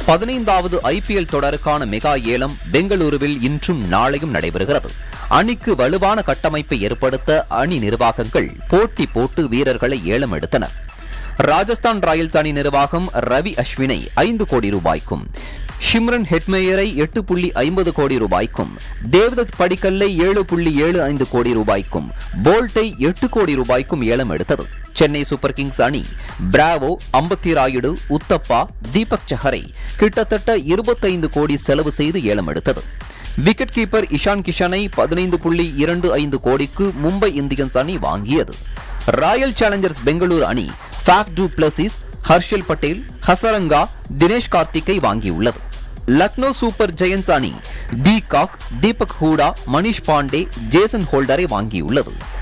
பதினைந்தாவது IPL தொடருக்கான mega ஏலம் பெங்களூருவில் இன்றும் நாளையும் நடைபெறுகிறது அணிக்கு வலுவான கட்டமைப்பை ஏற்படுத்த அணி நிர்வாகங்கள் போட்டி போட்டு வீரர்களை ஏலம் எடுத்தனர் ராஜஸ்தான் ராயல்ஸ் அணி நிர்வாகம் ரவி அஸ்வினை ஐந்து கோடி ரூபாய்க்கும் ஷிம்ரன் ஹெட்மேயரை எட்டு புள்ளி ஐம்பது கோடி ரூபாய்க்கும் தேவதத் படிக்கல்லை ஏழு புள்ளி ஏழு ஐந்து கோடி ரூபாய்க்கும் போல்ட்டை எட்டு கோடி ரூபாய்க்கும் ஏலம் எடுத்தது சென்னை சூப்பர் கிங்ஸ் அணி பிராவோ அம்பத்தி ராயுடு உத்தப்பா தீபக் சஹரை கிட்டத்தட்ட இருபத்தைந்து கோடி செலவு செய்து ஏலம் எடுத்தது விக்கெட் கீப்பர் இஷான் கிஷனை பதினைந்து புள்ளி இரண்டு ஐந்து கோடிக்கு மும்பை இந்தியன்ஸ் அணி வாங்கியது ராயல் சேலஞ்சர்ஸ் பெங்களூரு அணி Faf du Plessis Harshal Patel Hasaranga Dinesh கார்த்திக்கை வாங்கியுள்ளது லக்னோ சூப்பர் ஜெயன்ஸ் அணி de Kock Deepak Hooda Manish Pandey Jason ஹோல்டரை வாங்கியுள்ளது